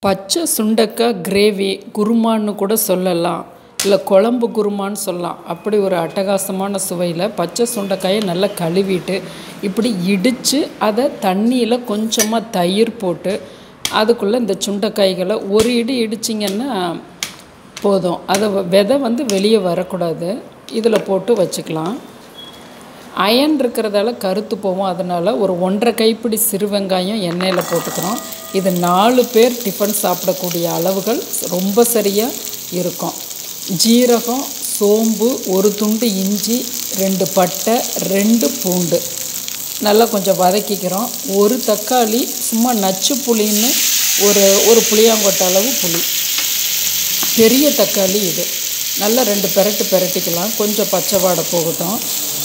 பச்சை சுண்டக்காய் கிரேவி குருமான்னு கூட சொல்லலாம் இல்லை குழம்பு குருமான்னு சொல்லலாம் அப்படி ஒரு அட்டகாசமான சுவையில் பச்சை சுண்டைக்காயை நல்லா கழுவிட்டு இப்படி இடித்து அதை தண்ணியில் கொஞ்சமாக தயிர் போட்டு அதுக்குள்ளே இந்த சுண்டைக்காய்களை ஒரு இடி இடிச்சிங்கன்னா போதும் அதை விதை வந்து வெளியே வரக்கூடாது இதில் போட்டு வச்சுக்கலாம் அயன் இருக்கிறதால கருத்து போகும் அதனால் ஒரு ஒன்றரை கைப்பிடி சிறு வெங்காயம் எண்ணெயில் போட்டுக்கிறோம் இது நாலு பேர் டிஃபன் சாப்பிடக்கூடிய அளவுகள் ரொம்ப சரியாக இருக்கும் ஜீரகம் சோம்பு ஒரு துண்டு இஞ்சி ரெண்டு பட்டை ரெண்டு பூண்டு நல்லா கொஞ்சம் வதக்கிக்கிறோம் ஒரு தக்காளி சும்மா நச்சு புளின்னு ஒரு ஒரு புளியாங்கொட்டை அளவு புளி பெரிய தக்காளி இது நல்லா ரெண்டு பெரட்டு பெரட்டிக்கலாம் கொஞ்சம் பச்சை வாடை போகட்டும்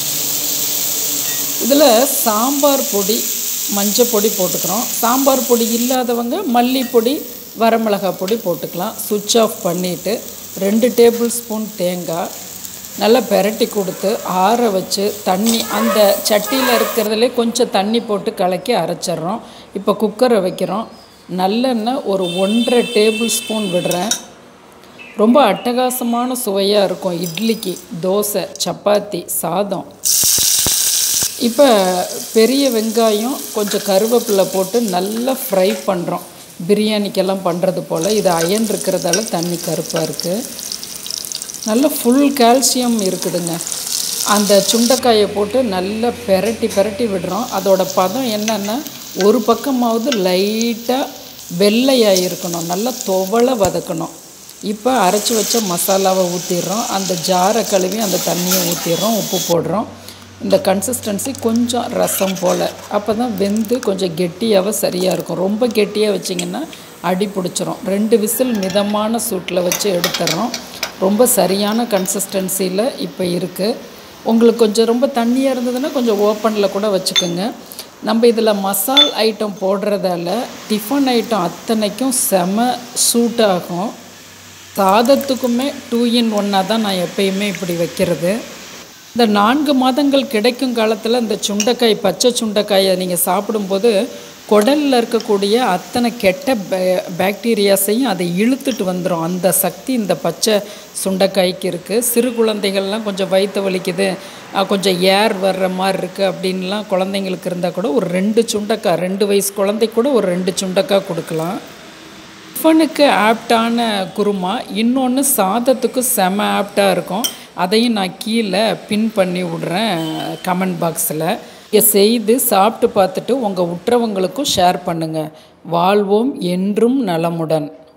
இதில் சாம்பார் பொடி மஞ்சள் பொடி போட்டுக்கிறோம் சாம்பார் பொடி இல்லாதவங்க மல்லிப்பொடி வரமிளகாய் பொடி போட்டுக்கலாம் சுவிட்ச் ஆஃப் பண்ணிவிட்டு ரெண்டு டேபிள் ஸ்பூன் தேங்காய் நல்லா பெரட்டி கொடுத்து ஆற வச்சு தண்ணி அந்த சட்டியில் இருக்கிறதுலே கொஞ்சம் தண்ணி போட்டு கலக்கி அரைச்சிட்றோம் இப்போ குக்கரை வைக்கிறோம் நல்லெண்ணெய் ஒரு ஒன்றரை டேபிள் ஸ்பூன் விடுறேன் ரொம்ப அட்டகாசமான சுவையாக இருக்கும் இட்லிக்கு தோசை சப்பாத்தி சாதம் இப்போ பெரிய வெங்காயம் கொஞ்சம் கருவேப்பிலை போட்டு நல்லா ஃப்ரை பண்ணுறோம் பிரியாணிக்கெல்லாம் பண்ணுறது போல் இது அயன் இருக்கிறதால தண்ணி கருப்பாக இருக்குது நல்ல ஃபுல் கால்சியம் இருக்குதுங்க அந்த சுண்டைக்காயை போட்டு நல்லா பெரட்டி பெரட்டி விடுறோம் அதோட பதம் என்னென்னா ஒரு பக்கமாவது லைட்டாக வெள்ளையாக இருக்கணும் நல்லா துவளை வதக்கணும் இப்போ அரைச்சி வச்ச மசாலாவை ஊற்றிடுறோம் அந்த ஜாரை கழுவி அந்த தண்ணியை ஊற்றிடுறோம் உப்பு போடுறோம் இந்த கன்சிஸ்டன்சி கொஞ்சம் ரசம் போல் அப்போ தான் வெந்து கொஞ்சம் கெட்டியாகவே சரியாக இருக்கும் ரொம்ப கெட்டியாக வச்சிங்கன்னா அடி பிடிச்சிரும் ரெண்டு விசில் மிதமான சூட்டில் வச்சு எடுத்துடுறோம் ரொம்ப சரியான கன்சிஸ்டன்சியில் இப்போ இருக்குது உங்களுக்கு கொஞ்சம் ரொம்ப தண்ணியாக இருந்ததுன்னா கொஞ்சம் ஓப்பனில் கூட வச்சுக்கோங்க நம்ம இதில் மசால் ஐட்டம் போடுறதால டிஃபன் ஐட்டம் அத்தனைக்கும் செம சூட்டாகும் சாதத்துக்குமே டூ இன் ஒன்னாக தான் நான் எப்பயுமே இப்படி வைக்கிறது இந்த நான்கு மாதங்கள் கிடைக்கும் காலத்தில் இந்த சுண்டைக்காய் பச்சை சுண்டைக்காயை நீங்கள் சாப்பிடும்போது குடலில் இருக்கக்கூடிய அத்தனை கெட்ட பே பாக்டீரியாஸையும் அதை இழுத்துட்டு வந்துடும் அந்த சக்தி இந்த பச்சை சுண்டைக்காய்க்கு இருக்குது சிறு குழந்தைகள்லாம் கொஞ்சம் வயிற்று வலிக்குது கொஞ்சம் ஏர் வர்ற மாதிரி இருக்குது அப்படின்லாம் குழந்தைங்களுக்கு இருந்தால் கூட ஒரு ரெண்டு சுண்டைக்காய் ரெண்டு வயசு குழந்தைக்கு கூட ஒரு ரெண்டு சுண்டைக்காய் கொடுக்கலாம் டிஃபனுக்கு ஆப்டான குருமா இன்னொன்று சாதத்துக்கு செம ஆப்டாக இருக்கும் அதையும் நான் கீழே பின் பண்ணி விட்றேன் கமெண்ட் பாக்ஸில் இதை செய்து சாப்பிட்டு பார்த்துட்டு உங்கள் உற்றவங்களுக்கும் ஷேர் பண்ணுங்கள் வாழ்வோம் என்றும் நலமுடன்